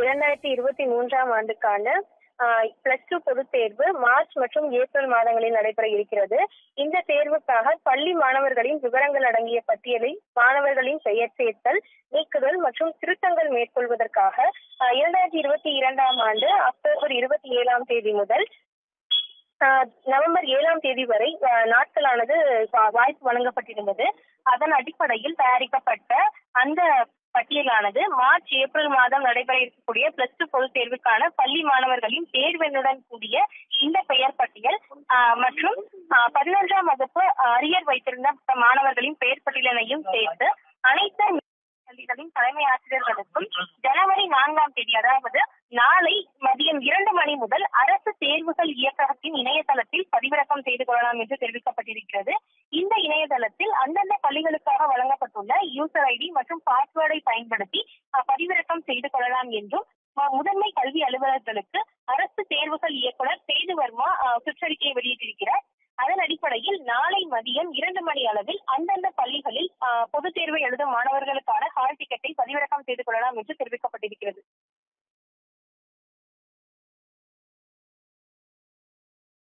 இரண்டாயிரத்தி இருபத்தி மூன்றாம் ஆண்டுக்கான பிளஸ் டூ பொதுத் தேர்வு மார்ச் மற்றும் ஏப்ரல் மாதங்களில் நடைபெற இருக்கிறது இந்த தேர்வுக்காக பள்ளி மாணவர்களின் விவரங்கள் அடங்கிய பட்டியலை மாணவர்களின் பெயர் சேர்த்தல் நீக்குதல் மற்றும் திருத்தங்கள் மேற்கொள்வதற்காக ஆஹ், இரண்டாயிரத்தி இருபத்தி இரண்டாம் ஆண்டு அக்டோபர் இருபத்தி ஏழாம் தேதி முதல் ஆஹ், நவம்பர் ஏழாம் தேதி வரை ஆஹ், நாட்களானது வா- வாய்ப்பு வழங்கப்பட்டிருந்தது அதன் அடிப்படையில் தயாரிக்கப்பட்ட அந்த பட்டியலானது மார்ச் ஏப்ரல் மாதம் நடைபெற இருக்கக்கூடிய பிளஸ் டூ பொதுத் தேர்வுக்கான பள்ளி மாணவர்களின் தேர்வெண்ணுடன் கூடிய இந்த பெயர் பட்டியல் ஆஹ், மற்றும் ஆஹ், பதினொன்றாம் வகுப்பு அரியர் வைத்திருந்த மாணவர்களின் பெயர் பட்டியலையும் சேர்த்து அனைத்து பள்ளிகளின் தலைமை ஆசிரியர்களுக்கும் ஜனவரி நான்காம் தேதி அதாவது நாளை மதியம் இரண்டு மணி முதல் அரசு தேர்வுகள் இயக்ககத்தின் இணையதளத்தில் பதிவிறக்கம் செய்து கொள்ளலாம் என்று தெரிவிக்கப்பட்டிருக்கிறது இந்த இணையதளத்தில் அந்தந்த பள்ளிகளுக்காக வழங்கப்பட்டுள்ள யூசர் ஐடி மற்றும் பாஸ்வேர்டை பயன்படுத்தி அஹ், பதிவிறக்கம் செய்து கொள்ளலாம் என்றும் ம- முதன்மை கல்வி அலுவலர்களுக்கு அரசு தேர்வுகள் இயக்குனர் சேதுவர்மா அஹ், சுற்றறிக்கையை வெளியிட்டிருக்கிறார் அதன் அடிப்படையில் நாளை மதியம் இரண்டு மணி அளவில் அந்தந்த பள்ளிகளில் ஆஹ், பொதுத் தேர்வை எழுதும் மாணவர்களுக்கான ஹால் டிக்கெட்டை பதிவிறக்கம் செய்து கொள்ளலாம் என்று தெரிவிக்கப்பட்டிருக்கிறது